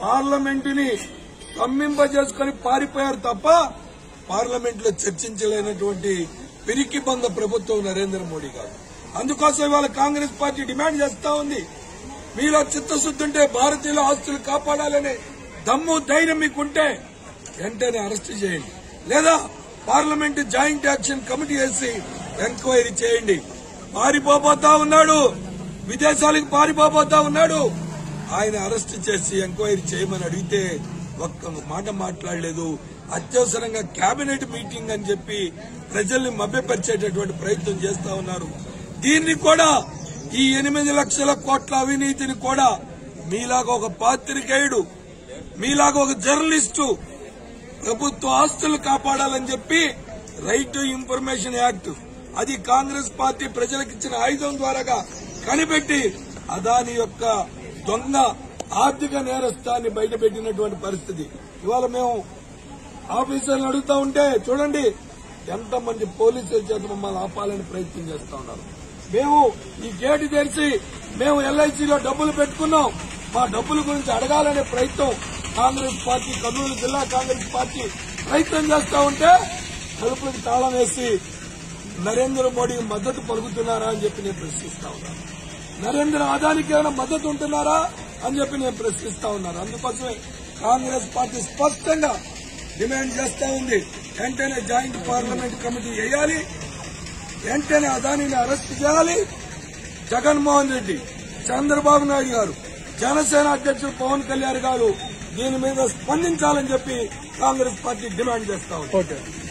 పార్లమెంటుని స్తంభింపజేసుకుని పారిపోయారు తప్ప పార్లమెంట్ లో చర్చించలేనటువంటి పిరికి బంద ప్రభుత్వం నరేంద్ర మోడీ గారు అందుకోసం ఇవాళ కాంగ్రెస్ పార్టీ డిమాండ్ చేస్తా ఉంది మీలో చిత్తశుద్ధి ఉంటే భారతీయుల ఆస్తులు కాపాడాలనే దమ్ము ధైర్యం మీకుంటే వెంటనే అరెస్ట్ చేయండి లేదా పార్లమెంట్ జాయింట్ యాక్షన్ కమిటీ వేసి ఎంక్వైరీ చేయండి పారిపోబోతా ఉన్నాడు విదేశాలకు పారిపోబోతా ఉన్నాడు ఆయన అరెస్ట్ చేసి ఎంక్వైరీ చేయమని అడిగితే ఒక్క మాట మాట్లాడలేదు అత్యవసరంగా కేబినెట్ మీటింగ్ అని చెప్పి ప్రజల్ని మభ్యపరిచేటటువంటి ప్రయత్నం చేస్తా ఉన్నారు దీన్ని కూడా ఈ ఎనిమిది లక్షల కోట్ల అవినీతిని కూడా మీలాగా ఒక పాత్రికేయుడు మీలాగా ఒక జర్నలిస్టు ప్రభుత్వ ఆస్తులు కాపాడాలని చెప్పి రైట్ టు ఇన్ఫర్మేషన్ యాక్ట్ అది కాంగ్రెస్ పార్టీ ప్రజలకు ఇచ్చిన ఆయుధం ద్వారాగా కనిపెట్టి అదాని యొక్క దొంగ ఆర్థిక నేరస్తాన్ని బయటపెట్టినటువంటి పరిస్థితి ఇవాళ మేము ఆఫీసర్లు అడుగుతా ఉంటే చూడండి ఎంతమంది పోలీసుల చేత మమ్మల్ని ఆపాలని ప్రయత్నం చేస్తా ఉన్నారు మేము ఈ గేటు తెరిచి మేము ఎల్ఐసిలో డబ్బులు పెట్టుకున్నాం మా డబ్బుల గురించి అడగాలనే ప్రయత్నం కాంగ్రెస్ పార్టీ కర్నూలు జిల్లా కాంగ్రెస్ పార్టీ ప్రయత్నం చేస్తా ఉంటే తలుపులకు తాళం వేసి నరేంద్ర మోడీ మద్దతు పలుకుతున్నారా అని చెప్పి నేను ప్రశ్నిస్తా ఉన్నాను నరేంద్ర అదానికి ఏమైనా మద్దతు ఉంటున్నారా అని చెప్పి నేను ప్రశ్నిస్తా ఉన్నాను అందుకోసమే కాంగ్రెస్ పార్టీ స్పష్టంగా డిమాండ్ చేస్తా ఉంది వెంటనే జాయింట్ పార్లమెంట్ కమిటీ వేయాలి వెంటనే అదానిని అరెస్ట్ చేయాలి జగన్మోహన్ రెడ్డి చంద్రబాబు నాయుడు గారు జనసేన అధ్యక్షుడు పవన్ కళ్యాణ్ గారు దీని మీద స్పందించాలని చెప్పి కాంగ్రెస్ పార్టీ డిమాండ్ చేస్తా ఉంది ఓకే